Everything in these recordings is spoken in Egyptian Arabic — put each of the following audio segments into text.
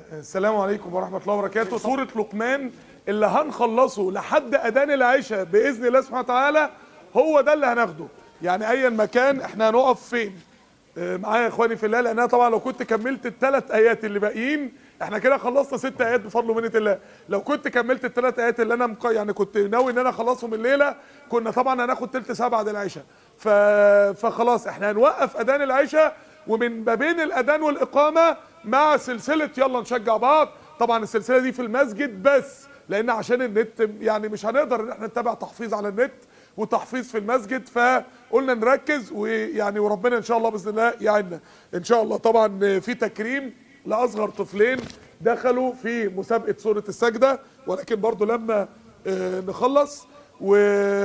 السلام عليكم ورحمة الله وبركاته سورة لقمان اللي هنخلصه لحد أذان العشاء بإذن الله سبحانه وتعالى هو ده اللي هناخده يعني أيا مكان احنا هنقف فين آه، معايا يا اخواني في الله لان انا طبعا لو كنت كملت الثلاث ايات اللي باقيين احنا كده خلصنا ست ايات بفضل ومنه الله لو كنت كملت الثلاث ايات اللي انا مق... يعني كنت ناوي ان انا اخلصهم الليله كنا طبعا هناخد تلت ساعه بعد العشاء ف... فخلاص احنا هنوقف اذان العشاء ومن ما بين الاذان والاقامه مع سلسله يلا نشجع بعض طبعا السلسله دي في المسجد بس لان عشان النت يعني مش هنقدر ان احنا نتابع تحفيظ على النت وتحفيظ في المسجد فقلنا نركز ويعني وربنا ان شاء الله باذن الله يعيننا ان شاء الله طبعا في تكريم لاصغر طفلين دخلوا في مسابقه سوره السجده ولكن برضو لما آه، نخلص و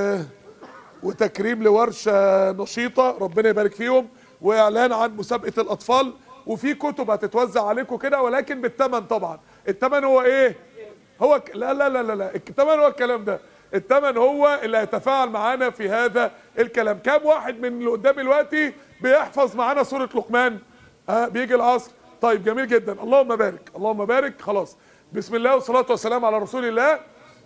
وتكريم لورشه نشيطه ربنا يبارك فيهم واعلان عن مسابقه الاطفال وفي كتب هتتوزع عليكم كده ولكن بالثمن طبعا الثمن هو ايه هو ك... لا لا لا لا لا الثمن هو الكلام ده الثمن هو اللي هيتفاعل معانا في هذا الكلام كام واحد من اللي قدامي دلوقتي بيحفظ معانا سوره لقمان اه بيجي العصر طيب جميل جدا اللهم بارك اللهم بارك خلاص بسم الله والصلاه والسلام على رسول الله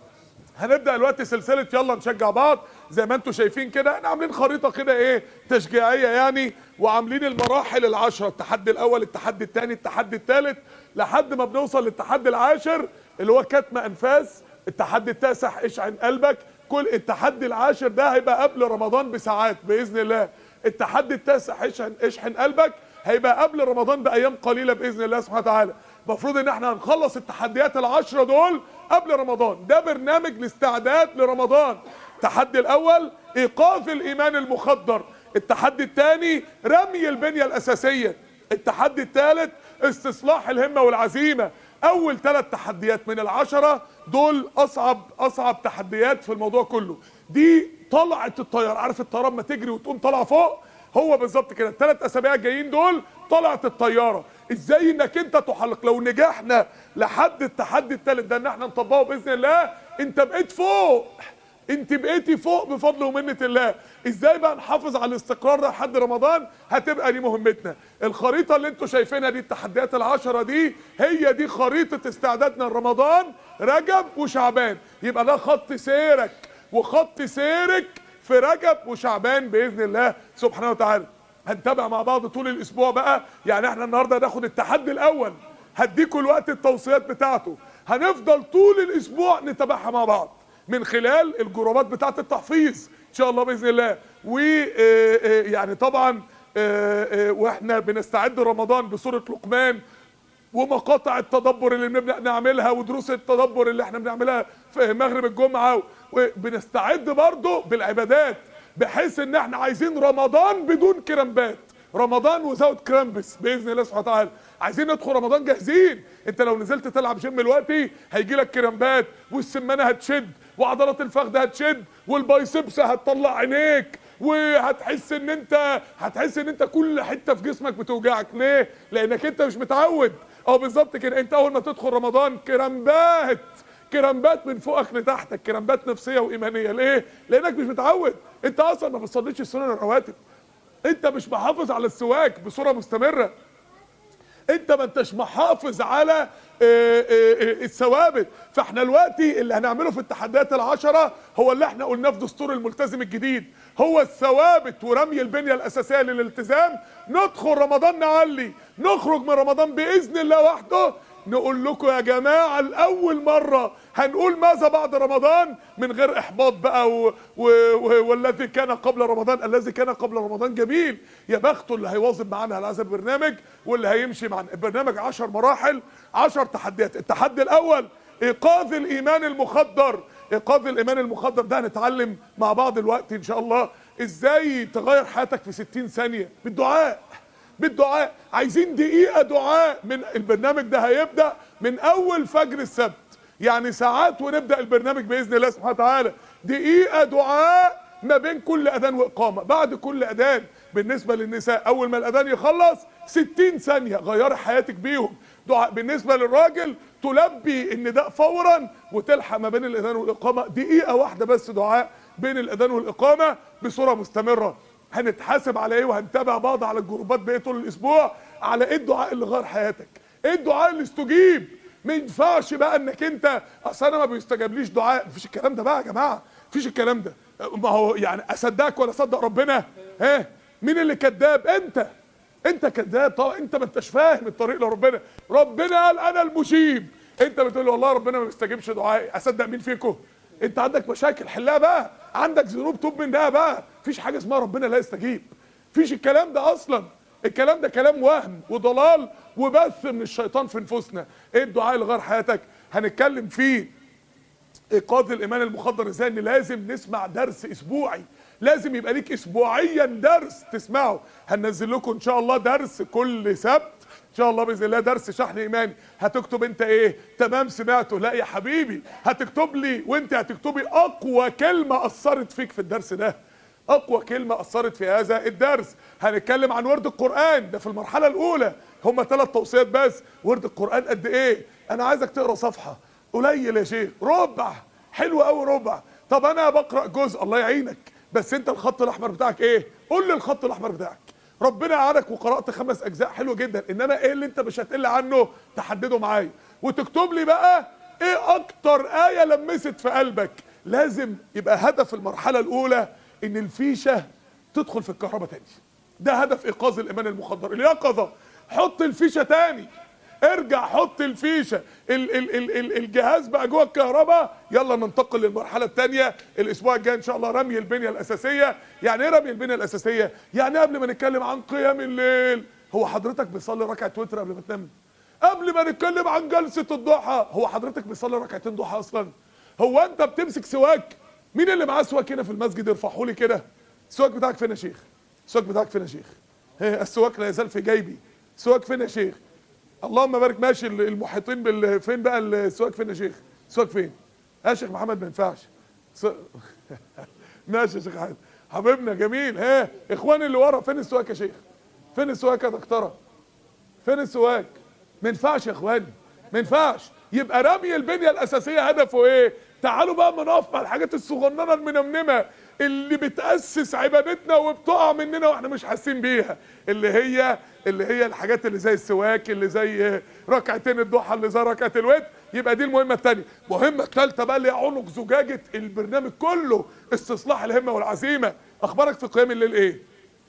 هنبدا دلوقتي سلسله يلا نشجع بعض زي ما انتم شايفين كده احنا عاملين خريطه كده ايه تشجيعيه يعني وعاملين المراحل العشره التحدي الاول التحدي الثاني التحدي الثالث لحد ما بنوصل للتحدي العاشر اللي هو كتم انفاس التحدي التاسع اشعن قلبك كل التحدي العاشر ده هيبقى قبل رمضان بساعات باذن الله التحدي التاسع اشحن اشحن قلبك هيبقى قبل رمضان بايام قليله باذن الله سبحانه وتعالى المفروض ان احنا هنخلص التحديات العشرة دول قبل رمضان ده برنامج الاستعداد لرمضان التحدي الاول ايقاف الايمان المخدر التحدي الثاني رمي البنية الاساسية التحدي الثالث استصلاح الهمة والعزيمة اول ثلاث تحديات من العشرة دول اصعب اصعب تحديات في الموضوع كله دي طلعت الطيارة عارف الطيارة ما تجري وتقوم طالعة فوق هو بالظبط كده الثلاث اسابيع الجايين دول طلعت الطياره ازاي انك انت تحلق لو نجحنا لحد التحدي الثالث ده ان احنا نطبقه باذن الله انت بقيت فوق انت بقيتي فوق بفضل ومنه الله ازاي بقى نحافظ على الاستقرار ده لحد رمضان هتبقى دي مهمتنا الخريطه اللي انتوا شايفينها دي التحديات العشرة دي هي دي خريطه استعدادنا لرمضان رجب وشعبان يبقى ده خط سيرك وخط سيرك في رجب وشعبان باذن الله سبحانه وتعالى هنتابع مع بعض طول الاسبوع بقى يعني احنا النهارده هناخد التحدي الاول هديكم الوقت التوصيات بتاعته هنفضل طول الاسبوع نتابعها مع بعض من خلال الجروبات بتاعه التحفيظ ان شاء الله باذن الله و آه، آه، يعني طبعا آه، آه، واحنا بنستعد رمضان بسوره لقمان ومقاطع التدبر اللي بنبدا نعملها ودروس التدبر اللي احنا بنعملها في مغرب الجمعه وبنستعد برضه بالعبادات بحيث ان احنا عايزين رمضان بدون كرامبات رمضان وزود كرامبس باذن الله سبحانه وتعالى عايزين ندخل رمضان جاهزين انت لو نزلت تلعب جيم دلوقتي هيجي لك كرامبات والسمانه هتشد وعضلات الفخذ هتشد والبايسبس هتطلع عينيك وهتحس ان انت هتحس ان انت كل حته في جسمك بتوجعك ليه لانك انت مش متعود اه بالظبط كده انت اول ما تدخل رمضان كرامبات كرامبات من فوقك لتحتك كرامبات نفسيه وايمانيه ليه لانك مش متعود انت اصلا ما بتصليش السنن الرواتب انت مش محافظ على السواك بصوره مستمره انت ما انتش محافظ على اه، اه، اه، الثوابت فاحنا دلوقتي اللي هنعمله في التحديات العشرة هو اللي احنا قلناه في دستور الملتزم الجديد هو الثوابت ورمي البنية الأساسية للالتزام ندخل رمضان نعلي نخرج من رمضان بإذن الله وحده نقول لكم يا جماعة لأول مرة هنقول ماذا بعد رمضان من غير إحباط بقى و... و... و... والذي كان قبل رمضان الذي كان قبل رمضان جميل يا بخته اللي هيواظب معانا على هذا البرنامج واللي هيمشي معانا البرنامج عشر مراحل عشر تحديات التحدي الأول إيقاظ الإيمان المخدر إيقاظ الإيمان المخدر ده هنتعلم مع بعض الوقت إن شاء الله إزاي تغير حياتك في 60 ثانية بالدعاء بالدعاء عايزين دقيقة دعاء من البرنامج ده هيبدأ من أول فجر السبت يعني ساعات ونبدأ البرنامج بإذن الله سبحانه وتعالى دقيقة دعاء ما بين كل أذان وإقامة بعد كل أذان بالنسبة للنساء أول ما الأذان يخلص 60 ثانية غيري حياتك بيهم دعاء بالنسبة للراجل تلبي النداء فورا وتلحق ما بين الأذان والإقامة دقيقة واحدة بس دعاء بين الأذان والإقامة بصورة مستمرة هنتحاسب على ايه وهنتابع بعض على الجروبات بقى طول الاسبوع على ايه الدعاء اللي غير حياتك ايه الدعاء اللي استجيب ما ينفعش بقى انك انت اصل انا ما بيستجابليش دعاء مفيش الكلام ده بقى يا جماعه مفيش الكلام ده ما هو يعني اصدقك ولا اصدق ربنا ها مين اللي كذاب انت انت كذاب طبعا انت ما انتش فاهم الطريق لربنا ربنا قال انا المجيب انت بتقول له والله ربنا ما بيستجيبش دعائي اصدق مين فيكم انت عندك مشاكل حلها بقى عندك ذنوب توب منها بقى مفيش حاجه اسمها ربنا لا يستجيب مفيش الكلام ده اصلا الكلام ده كلام وهم وضلال وبث من الشيطان في نفوسنا ايه الدعاء اللي غير حياتك هنتكلم فيه ايقاظ الايمان المخدر ازاي ان لازم نسمع درس اسبوعي لازم يبقى ليك اسبوعيا درس تسمعه هننزل لكم ان شاء الله درس كل سبت ان شاء الله باذن الله درس شحن ايماني هتكتب انت ايه تمام سمعته لا يا حبيبي هتكتب لي وانت هتكتبي اقوى كلمه اثرت فيك في الدرس ده اقوى كلمه اثرت في هذا الدرس هنتكلم عن ورد القران ده في المرحله الاولى هم ثلاث توصيات بس ورد القران قد ايه انا عايزك تقرا صفحه قليل يا شيخ ربع حلو قوي ربع طب انا بقرا جزء الله يعينك بس انت الخط الاحمر بتاعك ايه قول لي الخط الاحمر بتاعك ربنا عانك وقرات خمس اجزاء حلو جدا انما ايه اللي انت مش هتقل عنه تحدده معايا وتكتب لي بقى ايه اكتر ايه لمست في قلبك لازم يبقى هدف المرحله الاولى ان الفيشه تدخل في الكهرباء تاني ده هدف ايقاظ الايمان المخدر اليقظه حط الفيشه تاني ارجع حط الفيشه ال ال ال ال الجهاز بقى جوه الكهرباء يلا ننتقل للمرحله الثانيه الاسبوع الجاي ان شاء الله رمي البنيه الاساسيه يعني ايه رمي البنيه الاساسيه يعني قبل ما نتكلم عن قيام الليل هو حضرتك بتصلي ركعه وتر قبل ما تنام قبل ما نتكلم عن جلسه الضحى هو حضرتك بتصلي ركعتين ضحى اصلا هو انت بتمسك سواك مين اللي معاه سواك هنا في المسجد ارفعوا لي كده السواك بتاعك فين يا شيخ السواك بتاعك فين يا شيخ هي السواك لا يزال في جيبي السواك فين يا شيخ اللهم بارك ماشي المحيطين بال فين بقى السواك فين يا شيخ السواك فين يا شيخ محمد ما ينفعش س... ماشي يا شيخ حبيبي حبيبنا جميل ها اخواني اللي ورا فين السواك يا شيخ فين السواك يا دكتوره فين السواك ما ينفعش يا اخواني ما ينفعش يبقى رمي البنيه الاساسيه هدفه ايه تعالوا بقى ما نقف مع الحاجات الصغننه المنمنمه اللي بتاسس عبادتنا وبتقع مننا واحنا مش حاسين بيها اللي هي اللي هي الحاجات اللي زي السواك اللي زي ركعتين الضحى اللي زي ركعه الوتر يبقى دي المهمه الثانيه المهمه الثالثه بقى اللي هي عنق زجاجه البرنامج كله استصلاح الهمه والعزيمه اخبارك في قيام الليل ايه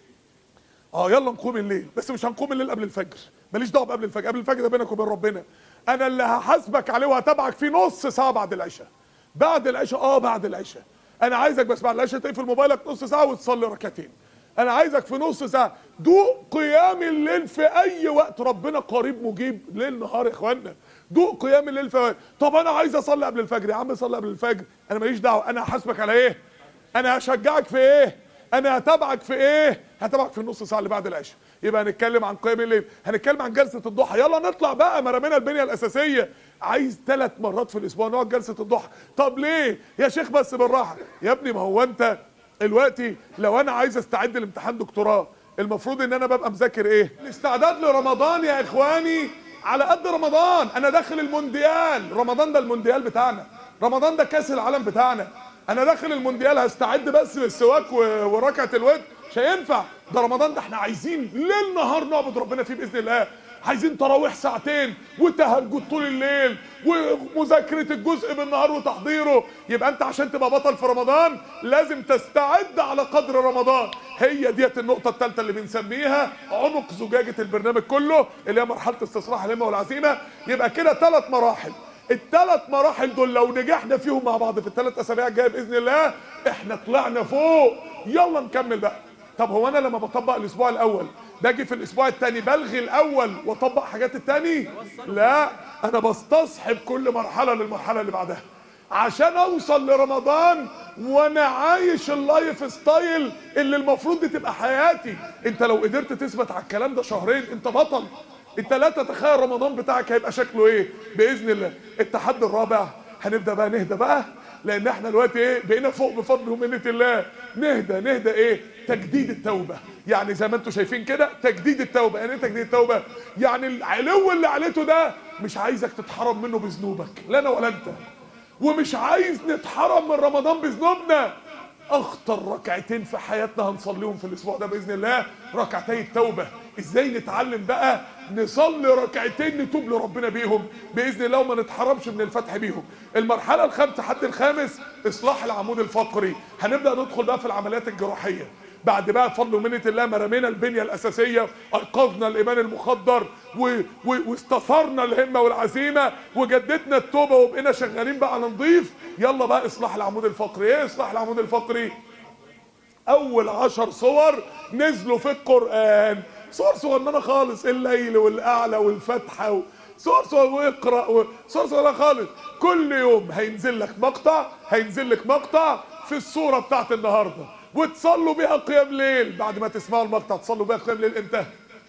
اه يلا نقوم الليل بس مش هنقوم الليل قبل الفجر ماليش دعوه قبل الفجر قبل الفجر ده بينك وبين ربنا انا اللي هحاسبك عليه وهتابعك فيه نص ساعه بعد العشاء بعد العشاء اه بعد العشاء انا عايزك بس بعد العشاء تقفل موبايلك نص ساعه وتصلي ركعتين انا عايزك في نص ساعه دوق قيام الليل في اي وقت ربنا قريب مجيب ليل نهار يا اخوانا دوق قيام الليل في طب انا عايز اصلي قبل الفجر يا عم صلي قبل الفجر انا ماليش دعوه انا هحاسبك على ايه انا هشجعك في ايه انا هتابعك في ايه هتابعك في النص ساعه اللي بعد العشاء يبقى هنتكلم عن قيام الليل هنتكلم عن جلسه الضحى يلا نطلع بقى ما رمينا البنيه الاساسيه عايز ثلاث مرات في الاسبوع نقعد جلسه الضحى طب ليه يا شيخ بس بالراحه يا ابني ما هو انت دلوقتي لو انا عايز استعد لامتحان دكتوراه المفروض ان انا ببقى مذاكر ايه الاستعداد لرمضان يا اخواني على قد رمضان انا داخل المونديال رمضان ده المونديال بتاعنا رمضان ده كاس العالم بتاعنا انا داخل المونديال هستعد بس بالسواك وركعه الود مش هينفع ده رمضان ده احنا عايزين ليل نهار نعبد ربنا فيه باذن الله عايزين تراويح ساعتين وتهجد طول الليل ومذاكره الجزء بالنهار وتحضيره يبقى انت عشان تبقى بطل في رمضان لازم تستعد على قدر رمضان هي ديت النقطه الثالثه اللي بنسميها عنق زجاجه البرنامج كله اللي هي مرحله استصلاح الهمه والعزيمه يبقى كده ثلاث مراحل الثلاث مراحل دول لو نجحنا فيهم مع بعض في الثلاث اسابيع الجايه باذن الله احنا طلعنا فوق يلا نكمل بقى طب هو انا لما بطبق الاسبوع الاول باجي في الاسبوع الثاني بلغي الاول واطبق حاجات الثاني لا انا بستصحب كل مرحله للمرحله اللي بعدها عشان اوصل لرمضان وانا عايش اللايف ستايل اللي المفروض دي تبقى حياتي انت لو قدرت تثبت على الكلام ده شهرين انت بطل انت لا تتخيل رمضان بتاعك هيبقى شكله ايه باذن الله التحدي الرابع هنبدا بقى نهدى بقى لان احنا دلوقتي ايه بقينا فوق بفضل ومنه الله نهدى نهدى ايه تجديد التوبه يعني زي ما انتم شايفين كده تجديد التوبه يعني ايه تجديد التوبه يعني العلو اللي عليته ده مش عايزك تتحرم منه بذنوبك لا انا ولا انت ومش عايز نتحرم من رمضان بذنوبنا اخطر ركعتين في حياتنا هنصليهم في الاسبوع ده باذن الله ركعتي التوبه ازاي نتعلم بقى نصلي ركعتين نتوب لربنا بيهم باذن الله وما نتحرمش من الفتح بيهم المرحله الخامسه حد الخامس اصلاح العمود الفقري هنبدا ندخل بقى في العمليات الجراحيه بعد بقى بفضل ومنه الله ما رمينا البنيه الاساسيه ايقظنا الايمان المخدر و... و... واستثرنا الهمه والعزيمه وجددنا التوبه وبقينا شغالين بقى على نضيف يلا بقى اصلاح العمود الفقري ايه اصلاح العمود الفقري اول عشر صور نزلوا في القرآن صور صغننة خالص الليل والأعلى والفتحة و... صور صور واقرأ و... صور صغننة خالص كل يوم هينزل لك مقطع هينزل لك مقطع في الصورة بتاعت النهاردة وتصلوا بيها قيام ليل بعد ما تسمعوا المقطع تصلوا بيها قيام ليل امتى؟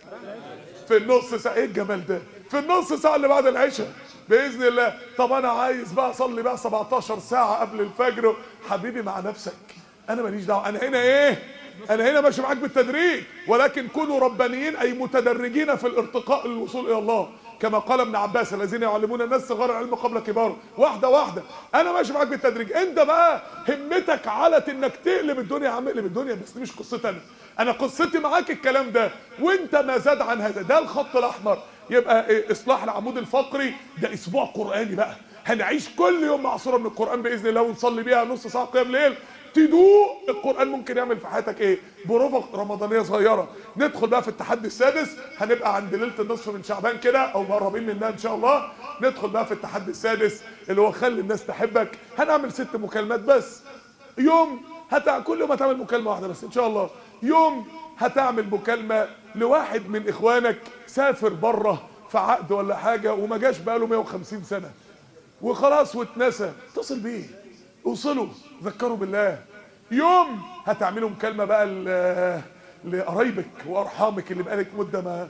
في النص ساعة ايه الجمال ده في النص ساعة اللي بعد العشاء بإذن الله طب أنا عايز بقى أصلي بقى 17 ساعة قبل الفجر حبيبي مع نفسك أنا ماليش دعوة أنا هنا إيه أنا هنا ماشي معاك بالتدريج ولكن كونوا ربانيين أي متدرجين في الارتقاء للوصول إلى الله كما قال ابن عباس الذين يعلمون الناس صغار العلم قبل كباره واحدة واحدة أنا ماشي معاك بالتدريج أنت بقى همتك علت إنك تقلب الدنيا يا عم اقلب الدنيا بس دي مش قصتي أنا انا قصتي معاك الكلام ده وانت ما زاد عن هذا ده الخط الاحمر يبقى إيه اصلاح العمود الفقري ده اسبوع قراني بقى هنعيش كل يوم مع صوره من القران باذن الله ونصلي بيها نص ساعه قيام ليل تدوق القران ممكن يعمل في حياتك ايه بروفه رمضانيه صغيره ندخل بقى في التحدي السادس هنبقى عند ليله النصف من شعبان كده او مقربين منها ان شاء الله ندخل بقى في التحدي السادس اللي هو خلي الناس تحبك هنعمل ست مكالمات بس يوم هتع... كل يوم هتعمل مكالمه واحده بس ان شاء الله يوم هتعمل مكالمه لواحد من اخوانك سافر بره في عقد ولا حاجه وما جاش بقاله 150 سنه وخلاص واتنسى اتصل بيه اوصلوا ذكروا بالله يوم هتعملوا مكالمه بقى ل- لقرايبك وارحامك اللي بقالك مده ما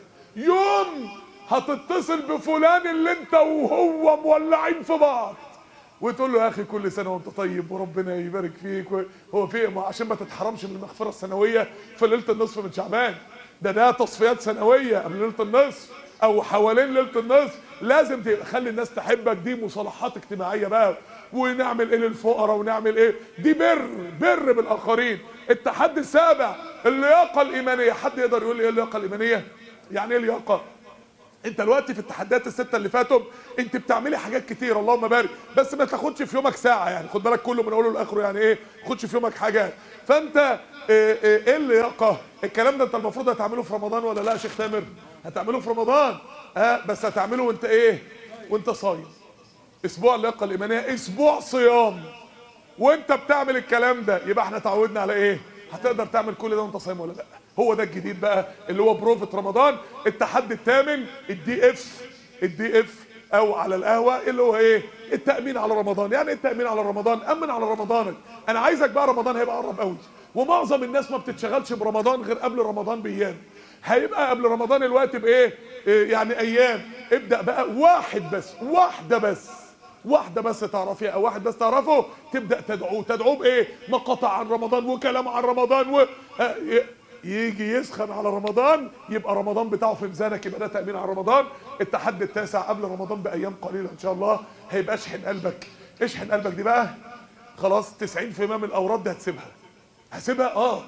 يوم هتتصل بفلان اللي انت وهو مولعين في بعض وتقول له يا اخي كل سنه وانت طيب وربنا يبارك فيك و- هو في ما عشان ما تتحرمش من المغفره السنويه في ليله النصف من شعبان ده ده تصفيات سنويه قبل ليله النصف او حوالين ليله النصف لازم تخلي الناس تحبك دي مصالحات اجتماعيه بقى ونعمل ايه للفقراء ونعمل ايه دي بر بر بالاخرين التحدي السابع اللياقه الايمانيه حد يقدر يقول لي ايه اللياقه الايمانيه يعني ايه لياقه انت دلوقتي في التحديات السته اللي فاتوا انت بتعملي حاجات كتير اللهم بارك بس ما تاخدش في يومك ساعه يعني خد بالك كله من اوله لاخره يعني ايه خدش في يومك حاجات فانت ايه, ايه, ايه اللياقه الكلام ده انت المفروض هتعمله في رمضان ولا لا يا شيخ تامر هتعمله في رمضان اه بس هتعمله وانت ايه وانت صايم اسبوع اللياقه الايمانيه اسبوع صيام وانت بتعمل الكلام ده يبقى احنا تعودنا على ايه هتقدر تعمل كل ده وانت صايم ولا لا هو ده الجديد بقى اللي هو بروفة رمضان التحدي الثامن الدي اف الدي اف او على القهوه اللي هو ايه التامين على رمضان يعني ايه التامين على رمضان امن على رمضانك انا عايزك بقى رمضان هيبقى قرب قوي ومعظم الناس ما بتتشغلش برمضان غير قبل رمضان بايام هيبقى قبل رمضان الوقت بايه إيه يعني ايام ابدا بقى واحد بس واحده بس واحدة بس تعرفيها أو واحد بس تعرفه تبدأ تدعوه تدعوه بإيه مقاطع عن رمضان وكلام عن رمضان و... آه، ي- يجي يسخن على رمضان يبقى رمضان بتاعه في ميزانك يبقى ده تأمين على رمضان التحدي التاسع قبل رمضان بأيام قليلة إن شاء الله هيبقى اشحن قلبك اشحن قلبك دي بقى خلاص 90% من الأوراد دي هتسيبها هسيبها اه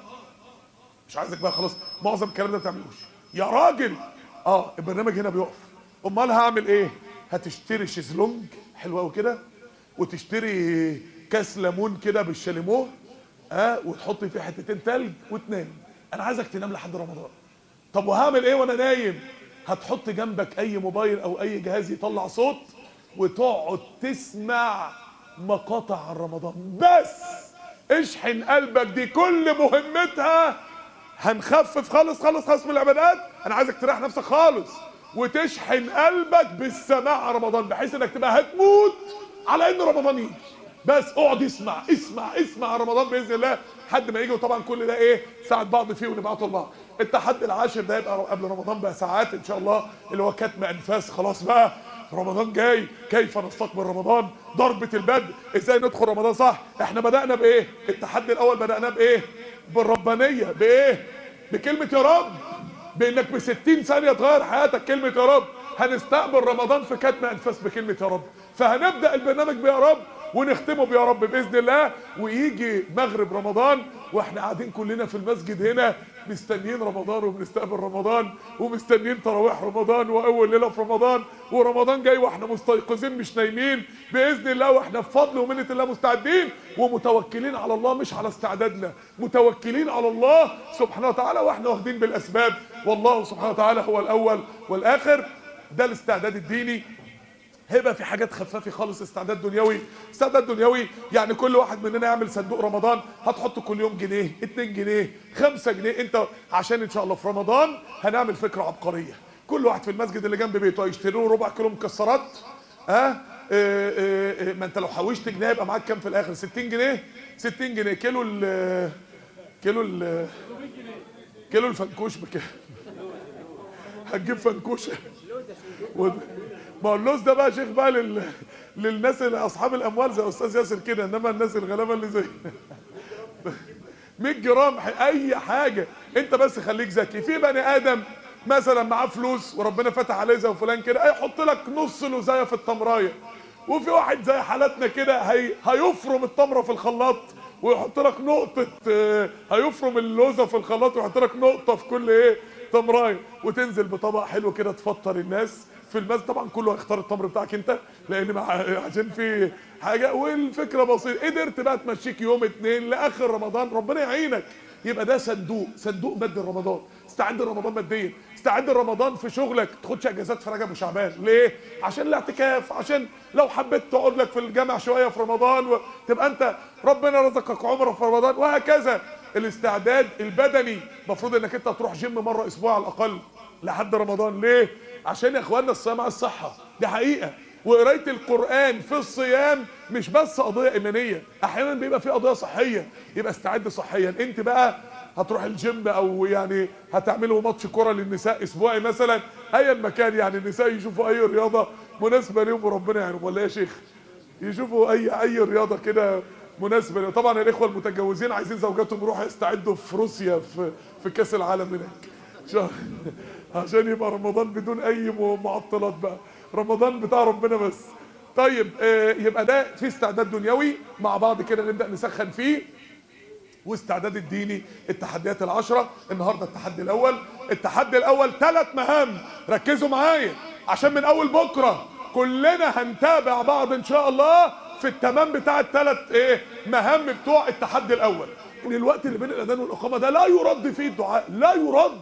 مش عايزك بقى خلاص معظم الكلام ده ما بتعملوش يا راجل اه البرنامج هنا بيقف امال هعمل ايه هتشتري شيزلونج حلو قوي كده وتشتري كاس ليمون كده بالشاليمو اه وتحط فيه حتتين تلج وتنام انا عايزك تنام لحد رمضان طب وهعمل ايه وانا نايم هتحط جنبك اي موبايل او اي جهاز يطلع صوت وتقعد تسمع مقاطع عن رمضان بس اشحن قلبك دي كل مهمتها هنخفف خالص خالص خالص من العبادات انا عايزك تريح نفسك خالص وتشحن قلبك بالسماع على رمضان بحيث انك تبقى هتموت على ان رمضان يجي بس اقعد اسمع اسمع اسمع على رمضان باذن الله لحد ما يجي وطبعا كل ده ايه ساعد بعض فيه ونبعته لبعض التحدي العاشر ده يبقى قبل رمضان بقى ساعات ان شاء الله اللي هو كتم انفاس خلاص بقى رمضان جاي كيف نستقبل رمضان ضربة البدء ازاي ندخل رمضان صح احنا بدأنا بايه التحدي الاول بدأناه بايه بالربانية بايه بكلمة يا رب بانك ب 60 ثانية تغير حياتك كلمة يا رب هنستقبل رمضان في كتم انفاس بكلمة يا رب فهنبدأ البرنامج بيا رب ونختمه يا رب باذن الله ويجي مغرب رمضان واحنا قاعدين كلنا في المسجد هنا مستنيين رمضان وبنستقبل رمضان ومستنيين تراويح رمضان واول ليله في رمضان ورمضان جاي واحنا مستيقظين مش نايمين باذن الله واحنا بفضل ومنه الله مستعدين ومتوكلين على الله مش على استعدادنا متوكلين على الله سبحانه وتعالى واحنا واخدين بالاسباب والله سبحانه وتعالى هو الاول والاخر ده الاستعداد الديني هيبقى في حاجات خفافي خالص استعداد دنيوي استعداد دنيوي يعني كل واحد مننا يعمل صندوق رمضان هتحط كل يوم جنيه 2 جنيه 5 جنيه انت عشان ان شاء الله في رمضان هنعمل فكره عبقريه كل واحد في المسجد اللي جنب بيته هيشتري له ربع كيلو مكسرات ها أه؟ أه أه ما انت لو حوشت جنيه يبقى معاك كام في الاخر 60 جنيه 60 جنيه كيلو ال كيلو ال كيلو الفنكوش بكام هتجيب فنكوشه و... ما هو اللوز ده بقى شيخ بقى لل... للناس اللي اصحاب الاموال زي استاذ ياسر كده انما الناس الغلابه اللي زي 100 جرام اي حاجه انت بس خليك ذكي في بني ادم مثلا معاه فلوس وربنا فتح عليه زي فلان كده هيحط لك نص لوزايه في التمرايه وفي واحد زي حالتنا كده هي... هيفرم التمره في الخلاط ويحط لك نقطه هيفرم اللوزه في الخلاط ويحط لك نقطه في كل ايه تمرايه وتنزل بطبق حلو كده تفطر الناس في المسجد طبعا كله هيختار التمر بتاعك انت لان مع عشان في حاجه والفكره بسيطه قدرت بقى تمشيك يوم اتنين لاخر رمضان ربنا يعينك يبقى ده صندوق صندوق مد رمضان استعد رمضان ماديا استعد رمضان في شغلك تاخدش اجازات في رجب وشعبان ليه عشان الاعتكاف عشان لو حبيت تقعد لك في الجامع شويه في رمضان وتبقى انت ربنا رزقك عمره في رمضان وهكذا الاستعداد البدني المفروض انك انت تروح جيم مره اسبوع على الاقل لحد رمضان ليه عشان يا اخوانا الصيام على الصحه دي حقيقه وقرايه القران في الصيام مش بس قضيه ايمانيه احيانا بيبقى في قضيه صحيه يبقى استعد صحيا انت بقى هتروح الجيم او يعني هتعملوا ماتش كره للنساء اسبوعي مثلا ايا مكان يعني النساء يشوفوا اي رياضه مناسبه ليهم وربنا يعينهم ولا يا شيخ يشوفوا اي اي رياضه كده مناسبه لهم. طبعا الاخوه المتجوزين عايزين زوجاتهم يروحوا يستعدوا في روسيا في في كاس العالم هناك عشان يبقى رمضان بدون اي معطلات بقى رمضان بتاع ربنا بس طيب آه يبقى ده في استعداد دنيوي مع بعض كده نبدا نسخن فيه واستعداد الديني التحديات العشرة النهاردة التحدي الأول التحدي الأول ثلاث مهام ركزوا معايا عشان من أول بكرة كلنا هنتابع بعض إن شاء الله في التمام بتاع الثلاث إيه مهام بتوع التحدي الأول إن الوقت اللي بين الأذان والإقامة ده لا يرد فيه الدعاء لا يرد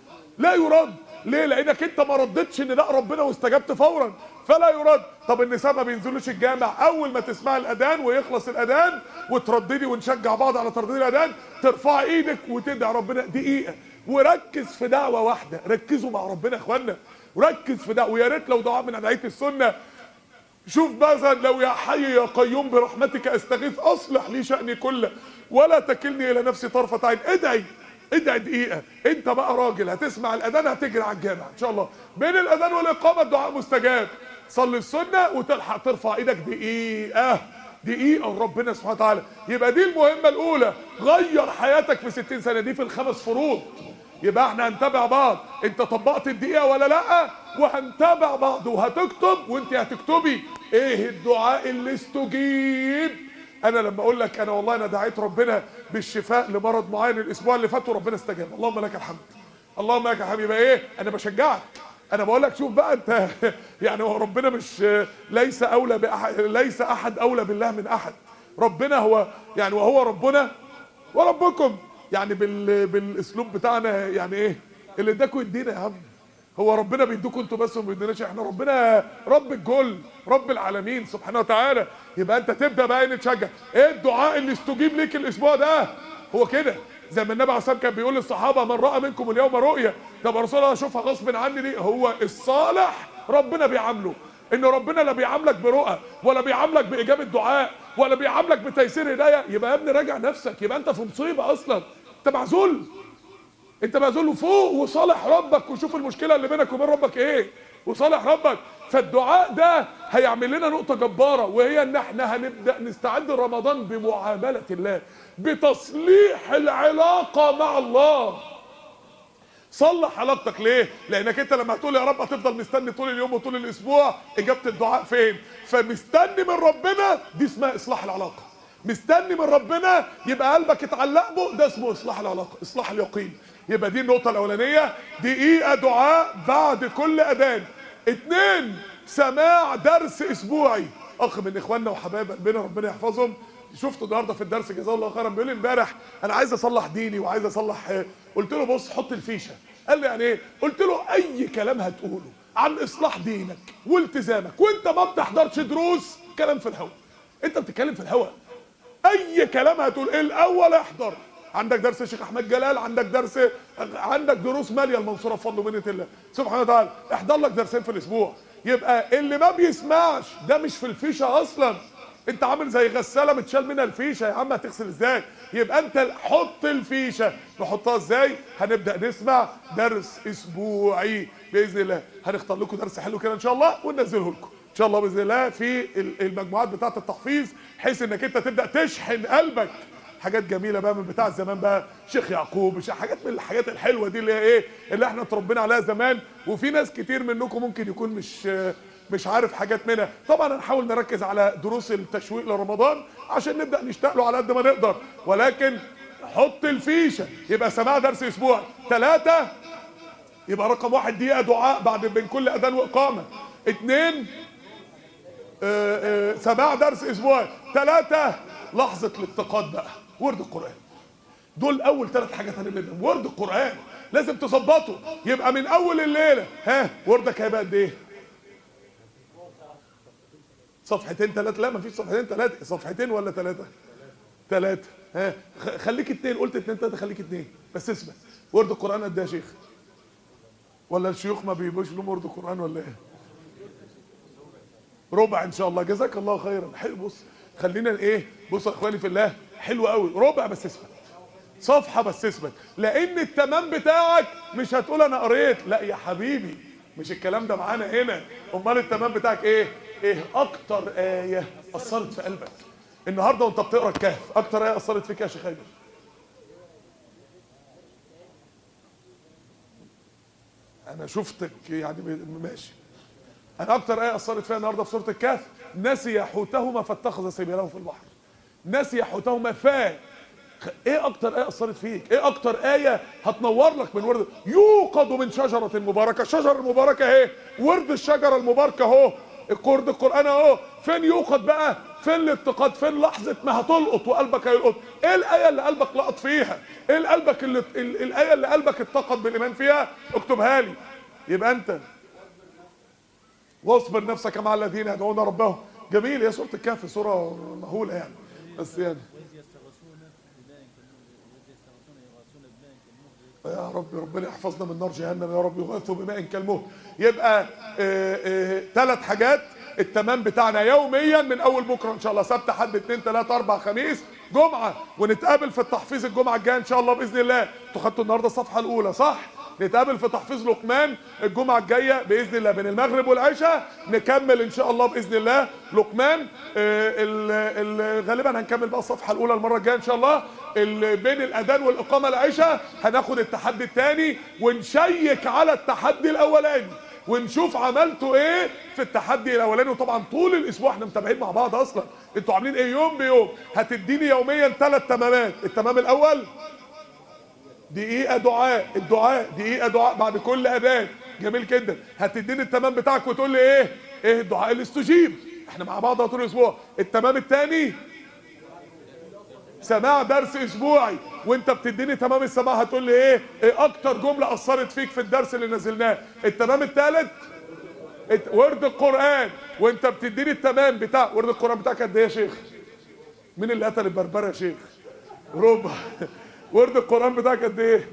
لا يرد ليه لانك انت ما ردتش نداء ربنا واستجبت فورا فلا يرد طب النساء ما بينزلوش الجامع اول ما تسمع الاذان ويخلص الاذان وترددي ونشجع بعض على ترديد الاذان ترفع ايدك وتدعي ربنا دقيقه وركز في دعوه واحده ركزوا مع ربنا يا اخوانا وركز في دعوه ويا ريت لو دعاء من ادعيه السنه شوف مثلا لو يا حي يا قيوم برحمتك استغيث اصلح لي شاني كله ولا تكلني الى نفسي طرفه عين ادعي ادعي دقيقة انت بقى راجل هتسمع الاذان هتجري على الجامع ان شاء الله بين الاذان والاقامة الدعاء مستجاب صلي السنة وتلحق ترفع ايدك دقيقة دقيقة ربنا سبحانه وتعالى يبقى دي المهمة الاولى غير حياتك في 60 سنة دي في الخمس فروض يبقى احنا هنتابع بعض انت طبقت الدقيقة ولا لا وهنتابع بعض وهتكتب وانت هتكتبي ايه الدعاء اللي استجيب انا لما اقول لك انا والله انا دعيت ربنا بالشفاء لمرض معين الاسبوع اللي فات وربنا استجاب اللهم لك الحمد اللهم لك الحمد يبقى ايه انا بشجعك انا بقول لك شوف بقى انت يعني هو ربنا مش ليس اولى باحد ليس احد اولى بالله من احد ربنا هو يعني وهو ربنا وربكم يعني بال بالاسلوب بتاعنا يعني ايه اللي اداكم يدينا يا عم هو ربنا بيدوكم انتوا بس وما بيديناش احنا ربنا رب الكل رب العالمين سبحانه وتعالى يبقى انت تبدا بقى نتشجع ايه الدعاء اللي استجيب ليك الاسبوع ده هو كده زي ما النبي عليه الصلاه كان بيقول للصحابه من راى منكم اليوم رؤيا طب يا رسول الله اشوفها غصب عني دي هو الصالح ربنا بيعامله ان ربنا لا بيعاملك برؤى ولا بيعاملك باجابه دعاء ولا بيعاملك بتيسير هدايه يبقى يا ابني راجع نفسك يبقى انت في مصيبه اصلا انت معزول انت معزول فوق وصالح ربك وشوف المشكله اللي بينك وبين ربك ايه وصالح ربك فالدعاء ده هيعمل لنا نقطه جباره وهي ان احنا هنبدا نستعد رمضان بمعامله الله بتصليح العلاقه مع الله صلح علاقتك ليه لانك انت لما هتقول يا رب هتفضل مستني طول اليوم وطول الاسبوع اجابه الدعاء فين فمستني من ربنا دي اسمها اصلاح العلاقه مستني من ربنا يبقى قلبك اتعلق به ده اسمه اصلاح العلاقه اصلاح اليقين يبقى دي النقطه الاولانيه دقيقه دعاء بعد كل اذان اتنين سماع درس اسبوعي اخ من اخواننا وحبايب قلبنا ربنا يحفظهم شفته النهارده في الدرس جزاه الله خيرا بيقول لي امبارح انا عايز اصلح ديني وعايز اصلح آه، قلت له بص حط الفيشه قال لي يعني ايه قلت له اي كلام هتقوله عن اصلاح دينك والتزامك وانت ما بتحضرش دروس كلام في الهواء انت بتتكلم في الهواء اي كلام هتقول ايه الاول احضر عندك درس الشيخ احمد جلال عندك درس عندك دروس ماليه المنصوره بفضل ومنه الله سبحانه وتعالى احضر لك درسين في الاسبوع يبقى اللي ما بيسمعش ده مش في الفيشه اصلا انت عامل زي غساله متشال منها الفيشه يا عم هتغسل ازاي يبقى انت حط الفيشه نحطها ازاي هنبدا نسمع درس اسبوعي باذن الله هنختار لكم درس حلو كده ان شاء الله وننزله لكم ان شاء الله باذن الله في المجموعات بتاعه التحفيظ بحيث انك انت تبدا تشحن قلبك حاجات جميله بقى من بتاع زمان بقى شيخ يعقوب مش حاجات من الحاجات الحلوه دي اللي هي ايه اللي احنا اتربينا عليها زمان وفي ناس كتير منكم ممكن يكون مش مش عارف حاجات منها طبعا هنحاول نركز على دروس التشويق لرمضان عشان نبدا نشتغل له على قد ما نقدر ولكن حط الفيشه يبقى سماع درس اسبوع ثلاثه يبقى رقم واحد دقيقه دعاء بعد بين كل اذان واقامه اثنين آه، آه، سماع درس اسبوع ثلاثة لحظة الاتقاد بقى ورد القرآن دول أول ثلاث حاجات هنبدأ ورد القرآن لازم تظبطه يبقى من أول الليلة ها وردك هيبقى قد إيه؟ صفحتين ثلاثة لا مفيش صفحتين ثلاثة صفحتين ولا ثلاثة؟ ثلاثة ها خ- خليك اثنين قلت اثنين ثلاثة خليك اثنين بس اسمع ورد القرآن قد إيه يا شيخ؟ ولا الشيوخ ما بيبقوش لهم ورد القرآن ولا إيه؟ ربع ان شاء الله جزاك الله خيرا حلو بص خلينا ايه بص يا اخواني في الله حلو قوي ربع بس اثبت صفحه بس اثبت لان التمام بتاعك مش هتقول انا قريت لا يا حبيبي مش الكلام ده معانا هنا امال التمام بتاعك ايه ايه اكتر ايه اثرت في قلبك النهارده وانت بتقرا الكهف اكتر ايه اثرت فيك يا شيخ خالد انا شفتك يعني ب- ماشي انا اكتر ايه اثرت فيها النهارده في سوره الكهف نسي حوتهما فاتخذ سبيله في البحر نسي حوتهما فا خ- ايه اكتر ايه اثرت فيك ايه اكتر ايه هتنور لك من ورد يوقد من شجره مباركه الشجره المباركه اهي ورد الشجره المباركه اهو ورد القران اهو فين يوقد بقى فين الاتقاد فين لحظه ما هتلقط وقلبك هيلقط ايه الايه اللي قلبك لقط فيها ايه قلبك اللي ال- الايه اللي قلبك اتقد بالايمان فيها اكتبها لي يبقى انت واصبر نفسك مع الذين يدعون ربهم جميل يا سوره الكهف سوره مهوله يعني بس يعني وإذ يستغيثون بماء كالمهل وإذ يستغيثون يغاثون بماء كالمهل يا رب ربنا يحفظنا من نار جهنم يا رب يغاثوا بماء كالمهل يبقى ثلاث حاجات التمام بتاعنا يوميا من اول بكره ان شاء الله سبت حد اثنين ثلاثة اربع خميس جمعه ونتقابل في التحفيظ الجمعه الجايه ان شاء الله باذن الله انتوا خدتوا النهارده الصفحه الاولى صح نتقابل في تحفيظ لقمان الجمعه الجايه باذن الله بين المغرب والعشاء نكمل ان شاء الله باذن الله لقمان آه، ال- ال- غالبا هنكمل بقى الصفحه الاولى المره الجايه ان شاء الله ال- بين الاذان والاقامه العشاء هناخد التحدي الثاني ونشيك على التحدي الاولاني ونشوف عملتوا ايه في التحدي الاولاني وطبعا طول الاسبوع احنا متابعين مع بعض اصلا انتوا عاملين ايه يوم بيوم هتديني يوميا ثلاث تمامات التمام الاول دقيقة دعاء الدعاء دقيقة دعاء بعد كل أذان جميل جدا هتديني التمام بتاعك وتقول لي ايه ايه الدعاء اللي استجيب احنا مع بعض طول الاسبوع التمام الثاني سماع درس اسبوعي وانت بتديني تمام السماع هتقول لي ايه ايه اكتر جملة اثرت فيك في الدرس اللي نزلناه التمام الثالث الت- ورد القرآن وانت بتديني التمام بتاع ورد القرآن بتاعك قد ايه يا شيخ مين اللي قتل البربرة يا شيخ ربع ورد القرآن بتاعك قد ايه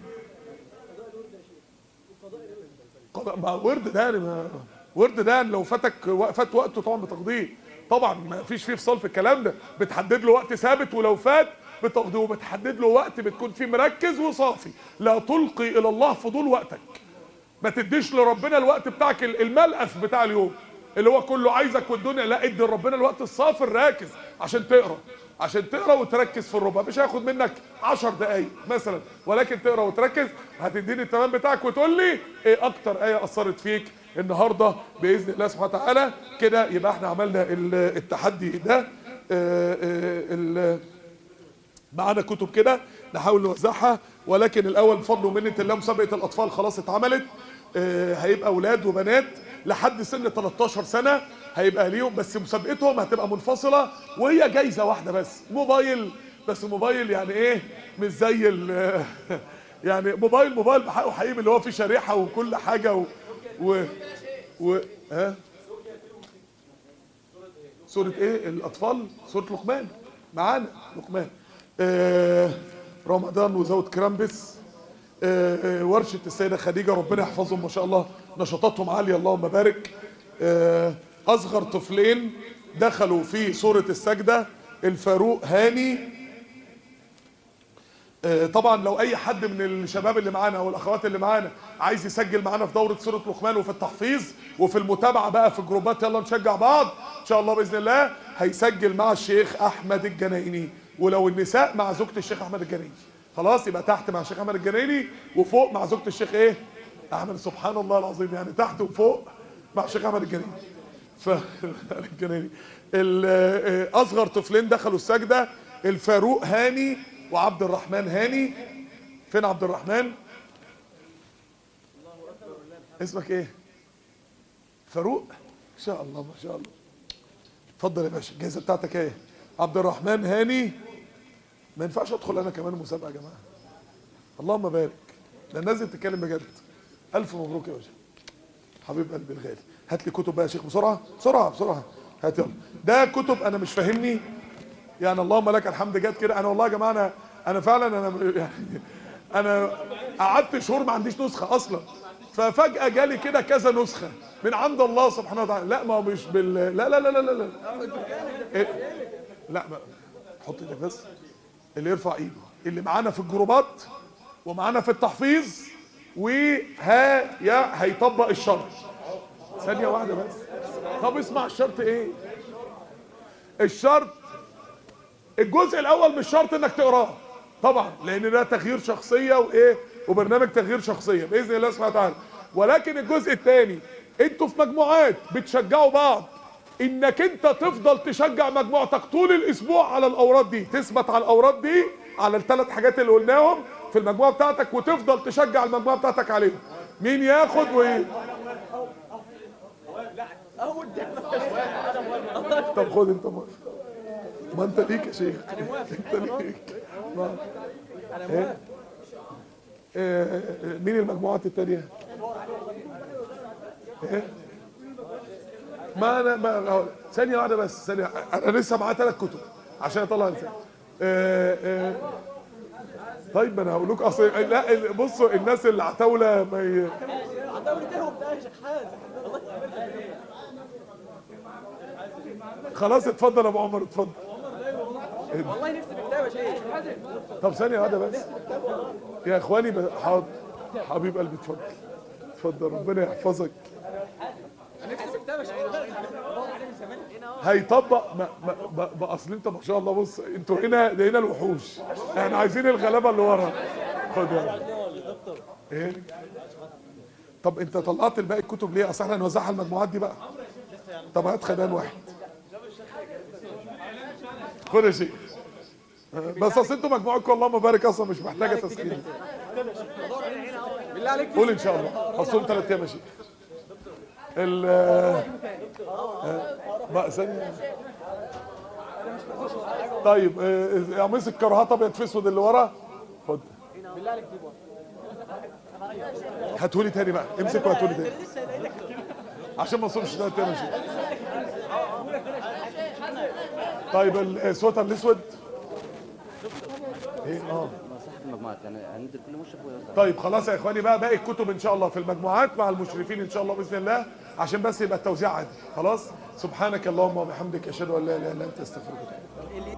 قضاء ما ورد ده يعني ما ورد ده لو فاتك فات وقته طبعا بتقضيه طبعا ما فيش فيه فصال في الكلام ده بتحدد له وقت ثابت ولو فات بتقضيه وبتحدد له وقت بتكون فيه مركز وصافي لا تلقي الى الله فضول وقتك ما تديش لربنا الوقت بتاعك ال- الملقف بتاع اليوم اللي هو كله عايزك والدنيا لا ادي لربنا الوقت الصافي الراكز عشان تقرا عشان تقرا وتركز في الربع مش هياخد منك 10 دقايق مثلا ولكن تقرا وتركز هتديني التمام بتاعك وتقول لي ايه اكتر ايه اثرت فيك النهارده باذن الله سبحانه وتعالى كده يبقى احنا عملنا ال- التحدي ده آه، آه، ال- معانا كتب كده نحاول نوزعها ولكن الاول بفضل ومنه الله مسابقه الاطفال خلاص اتعملت آه، هيبقى اولاد وبنات لحد سن 13 سنه هيبقى ليهم بس مسابقتهم هتبقى منفصله وهي جايزه واحده بس موبايل بس موبايل يعني ايه مش زي ال يعني موبايل موبايل بحقه حقيقي اللي هو فيه شريحه وكل حاجه و, و, و ها سورة ايه الأطفال سورة لقمان معانا لقمان آه رمضان وزود كرامبس آه آه ورشة السيدة خديجة ربنا يحفظهم ما شاء الله نشاطاتهم عالية اللهم بارك آه أصغر طفلين دخلوا في سورة السجدة الفاروق هاني آه، طبعا لو اي حد من الشباب اللي معانا او الاخوات اللي معانا عايز يسجل معانا في دوره سوره لقمان وفي التحفيظ وفي المتابعه بقى في الجروبات يلا نشجع بعض ان شاء الله باذن الله هيسجل مع الشيخ احمد الجنايني ولو النساء مع زوجة الشيخ احمد الجنايني خلاص يبقى تحت مع الشيخ احمد الجنايني وفوق مع زوجة الشيخ ايه احمد سبحان الله العظيم يعني تحت وفوق مع الشيخ احمد الجنايني ف الجنايني ال- آه، اصغر طفلين دخلوا السجده الفاروق هاني وعبد الرحمن هاني فين عبد الرحمن اسمك ايه فاروق ان شاء الله ما شاء الله اتفضل يا باشا الجائزه بتاعتك ايه عبد الرحمن هاني ما ينفعش ادخل انا كمان مسابقه يا جماعه اللهم بارك ده الناس دي بتتكلم بجد الف مبروك يا باشا حبيب قلبي الغالي هات لي كتب بقى يا شيخ بسرعه بسرعه بسرعه هات يلا ده كتب انا مش فاهمني يعني اللهم لك الحمد جت كده انا والله يا جماعه انا انا فعلا انا يعني انا قعدت شهور ما عنديش نسخه اصلا ففجاه جالي كده كذا نسخه من عند الله سبحانه وتعالى لا ما هو مش بال لا لا لا لا لا لا إيه؟ لا ما حط ايدك بس اللي يرفع ايده اللي معانا في الجروبات ومعانا في التحفيظ وها يا هيطبق الشرط ثانيه واحده بس طب اسمع الشرط ايه الشرط الجزء الاول مش شرط انك تقراه طبعا لان ده تغيير شخصيه وايه وبرنامج تغيير شخصيه باذن الله سبحانه وتعالى ولكن الجزء الثاني انتوا في مجموعات بتشجعوا بعض انك انت تفضل تشجع مجموعتك طول الاسبوع على الاوراد دي تثبت على الاوراد دي على الثلاث حاجات اللي قلناهم في المجموعه بتاعتك وتفضل تشجع المجموعه بتاعتك عليهم مين ياخد وايه طب خد انت موافق ما انت ليك يا شيخ انت ليك ما. إيه؟ إيه، مين المجموعات التانية؟ ايه؟ ما انا ما أهو، ثانية واحدة بس ثانية انا لسه معايا ثلاث كتب عشان اطلع انسان إيه إيه طيب انا هقول لكم اصل لا بصوا الناس اللي عتاوله ما ي... خلاص اتفضل يا ابو عمر اتفضل والله نفسي في كتاب يا شيخ طب ثانية واحدة بس يا اخواني ب- حاضر حبيب قلبي اتفضل اتفضل ربنا يحفظك نفسي في كتاب يا شيخ هيطبق ما ما ما- ما اصل انت ما شاء الله بص انتوا هنا ده هنا الوحوش احنا عايزين الغلابه اللي ورا خد يلا ايه طب انت طلعت الباقي الكتب ليه اصل احنا هنوزعها المجموعات دي بقى طب هات خدان واحد خد يا شيخ بس اصل انتوا مجموعتكم اللهم بارك اصلا مش محتاجه تسخين بالله عليك قول ان شاء الله اصوم ثلاث ايام يا شيخ ال بقى ثانية طيب آه، امسك كرهات ابيض في اسود اللي ورا خد بالله عليك جيب واحد هاتولي تاني بقى امسك وهاتولي تاني عشان ما اصومش ثلاث ايام يا شيخ طيب السويتر الاسود ايه اه صاحب المجموعات يعني هندي كل مشرف ويوزع طيب خلاص يا اخواني بقى باقي الكتب ان شاء الله في المجموعات مع المشرفين ان شاء الله باذن الله عشان بس يبقى التوزيع عادي خلاص سبحانك اللهم وبحمدك اشهد ان لا اله الا انت استغفرك واتوب إليك.